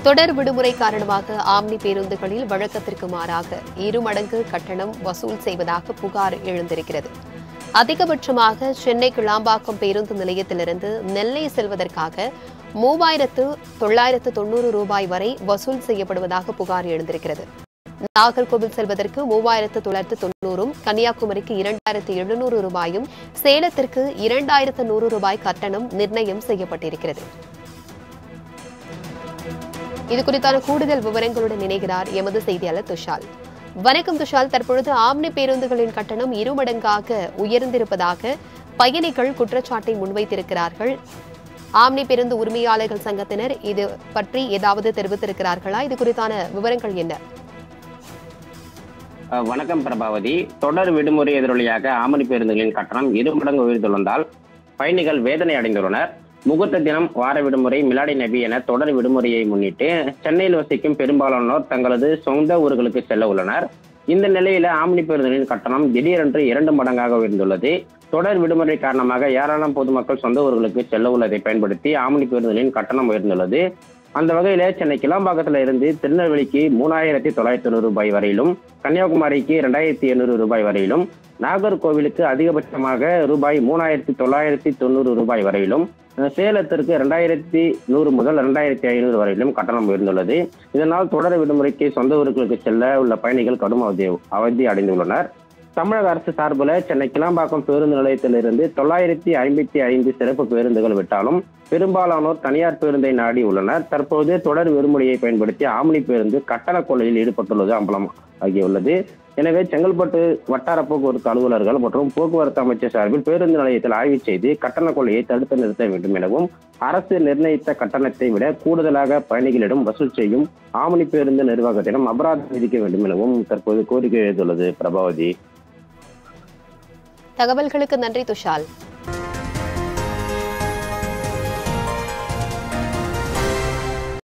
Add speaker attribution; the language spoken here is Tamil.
Speaker 1: தொடர் விடுமுறை காரணமாக ஆம்னி பேருந்துகளில் வழக்கத்திற்கு மாறாக இரு மடங்கு கட்டணம் வசூல் செய்வதாக புகார் எழுந்திருக்கிறது அதிகபட்சமாக சென்னை கிளாம்பாக்கம் பேருந்து நிலையத்திலிருந்து நெல்லை செல்வதற்காக மூவாயிரத்து தொள்ளாயிரத்து தொண்ணூறு ரூபாய் வரை வசூல் செய்யப்படுவதாக புகார் எழுந்திருக்கிறது நாகர்கோவில் செல்வதற்கு மூவாயிரத்து தொள்ளாயிரத்து தொண்ணூறும் கன்னியாகுமரிக்கு இரண்டாயிரத்து எழுநூறு ரூபாயும் சேலத்திற்கு இரண்டாயிரத்து நூறு ரூபாய் கட்டணம் நிர்ணயம் செய்யப்பட்டிருக்கிறது இது குறித்தான கூடுதல் விவரங்களுடன் இணைகிறார் எமது செய்தியாளர் துஷால் வணக்கம் துஷால் தற்பொழுது ஆம்னி பேருந்துகளின் கட்டணம் இருமடங்காக உயர்ந்திருப்பதாக பயணிகள் குற்றச்சாட்டை முன்வைத்திருக்கிறார்கள் ஆம்னி பேருந்து உரிமையாளர்கள் சங்கத்தினர் இது பற்றி ஏதாவது தெரிவித்திருக்கிறார்களா இது குறித்தான விவரங்கள் என்ன
Speaker 2: அஹ் வணக்கம் பிரபாவதி தொடர் விடுமுறை எதிரொலியாக ஆமணி பேருந்துகளின் கட்டணம் இரு மடங்கு உயர்ந்துள்ளதால் பயணிகள் வேதனை அடைந்துள்ளனர் முகூர்த்த தினம் வார விடுமுறை மிலாடி நபி என தொடர் விடுமுறையை முன்னிட்டு சென்னையில் வசிக்கும் பெரும்பாலானோர் தங்களது சொந்த ஊர்களுக்கு செல்ல உள்ளனர் இந்த நிலையில ஆம்னி பேருந்துகளின் கட்டணம் திடீரென்று இரண்டு மடங்காக உயர்ந்துள்ளது தொடர் விடுமுறை காரணமாக ஏராளம் பொதுமக்கள் சொந்த ஊர்களுக்கு செல்ல உள்ளதை பயன்படுத்தி ஆம்னி பேருந்துகளின் கட்டணம் உயர்ந்துள்ளது அந்த வகையில சென்னை கிளாம்பாக்கத்துல இருந்து திருநெல்வேலிக்கு மூணாயிரத்தி தொள்ளாயிரத்தி தொண்ணூறு ரூபாய் வரையிலும் கன்னியாகுமரிக்கு ரெண்டாயிரத்தி எண்ணூறு ரூபாய் வரையிலும் நாகர்கோவிலுக்கு அதிகபட்சமாக ரூபாய் மூணாயிரத்தி தொள்ளாயிரத்தி தொண்ணூறு ரூபாய் வரையிலும் அஹ் சேலத்திற்கு ரெண்டாயிரத்தி நூறு முதல் ரெண்டாயிரத்தி ஐநூறு வரையிலும் கட்டணம் உயர்ந்துள்ளது இதனால் தொடர் விடுமுறைக்கு சொந்த ஊர்களுக்கு செல்ல உள்ள பயணிகள் கடும் அவதி அவதி அடைந்துள்ளனர் தமிழக அரசு சார்பில் சென்னை கிளாம்பாக்கம் பேருந்து நிலையத்திலிருந்து தொள்ளாயிரத்தி ஐம்பத்தி ஐந்து சிறப்பு பேருந்துகள் விட்டாலும் பெரும்பாலானோர் தனியார் பேருந்தை நாடி உள்ளனர் தற்போது தொடர் விடுமுறையை பயன்படுத்தி ஆம்னி பேருந்து கட்டண கொள்ளையில் ஈடுபட்டுள்ளது அம்பலம் ஆகியுள்ளது எனவே செங்கல்பட்டு வட்டார போக்குவரத்து அலுவலர்கள் மற்றும் போக்குவரத்து அமைச்சர் சார்பில் பேருந்து நிலையத்தில் ஆய்வு செய்து கட்டண கொள்ளையை தடுத்து நிறுத்த வேண்டும் எனவும் அரசு நிர்ணயித்த கட்டணத்தை விட கூடுதலாக பயணிகளிடம் வசூல் செய்யும் ஆம்னி பேருந்து நிர்வாகத்திடம் அபராதம் விதிக்க வேண்டும் எனவும் தற்போது கோரிக்கை எழுந்துள்ளது பிரபாவதி
Speaker 1: தகவல்களுக்கு நன்றி துஷால்